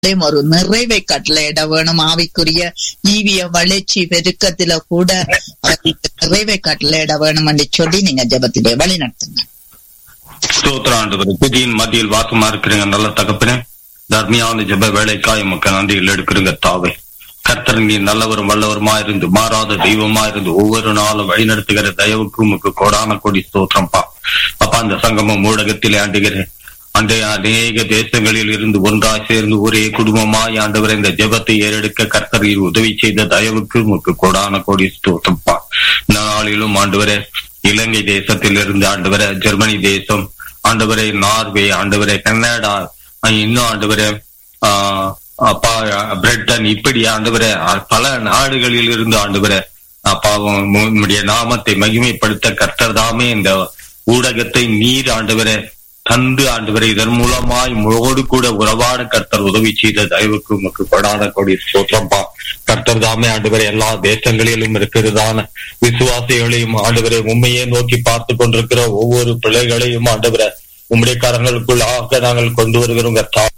எல்லாவற்றிலும் ஒரு நிறைவை கட்டளையிட வேணும் ஆவிக்குரிய ஈவிய வளர்ச்சி பெருக்கத்தில கூட அவருக்கு நிறைவை கட்டளையிட வேணும் என்று சொல்லி நீங்க ஜெபத்திலே வழி நடத்துங்க ஸ்தோத்திர ஆண்டவர் புதியின் மத்தியில் வாசமா இருக்கிறீங்க நல்ல தகப்பனே தர்மியான ஜெப வேலைக்காய் மக்கள் நன்றிகள் எடுக்கிறீங்க தாவே கர்த்தர் நீ நல்லவரும் வல்லவருமா இருந்து மாறாத தெய்வமா இருந்து ஒவ்வொரு நாளும் வழிநடத்துகிற தயவுக்கு உமக்கு கோடான கோடி ஸ்தோத்திரம்ப்பா அப்பா அந்த சங்கமம் ஊடகத்தில் ஆண்டுகிறேன் அன்றைய அநேக தேசங்களில் இருந்து ஒன்றாய் சேர்ந்து ஒரே குடும்பமாய் ஆண்டவரை இந்த ஜெபத்தை ஏறெடுக்க கர்த்தர் நீர் உதவி செய்த தயவுக்கு உமக்கு கோடான கோடி ஸ்தோத்திரம்ப்பா இந்த நாளிலும் ஆண்டவரே இலங்கை தேசத்தில் இருந்து ஆண்டவரே ஜெர்மனி தேசம் ஆண்டவரே நார்வே ஆண்டவரே கனடா அஹ் இன்னும் ஆண்டவரே ஆஹ் அப்பா பிரிட்டன் இப்படி ஆண்டவரே அஹ் பல நாடுகளில் இருந்து ஆண்டவரே அப்பாவும் உம்முடைய நாமத்தை மகிமைப்படுத்த கர்த்தர் தாமே இந்த ஊடகத்தை நீர் ஆண்டவரே தந்து ஆண்டவரை இதன் மூலமாய் முழோடு கூட உறவாட கர்த்தர் உதவி செய்த தயவுக்கு உமக்கு கொடான கொடி சோற்றம்பா கர்த்தர் தாமே ஆண்டவரை எல்லா தேசங்களிலும் இருக்கிறதான விசுவாசிகளையும் ஆண்டவரை உண்மையே நோக்கி பார்த்து கொண்டிருக்கிற ஒவ்வொரு பிள்ளைகளையும் ஆண்டவரை உம்முடைய கரங்களுக்குள்ளாக நாங்கள் கொண்டு வருகிறோம் கர்த்தா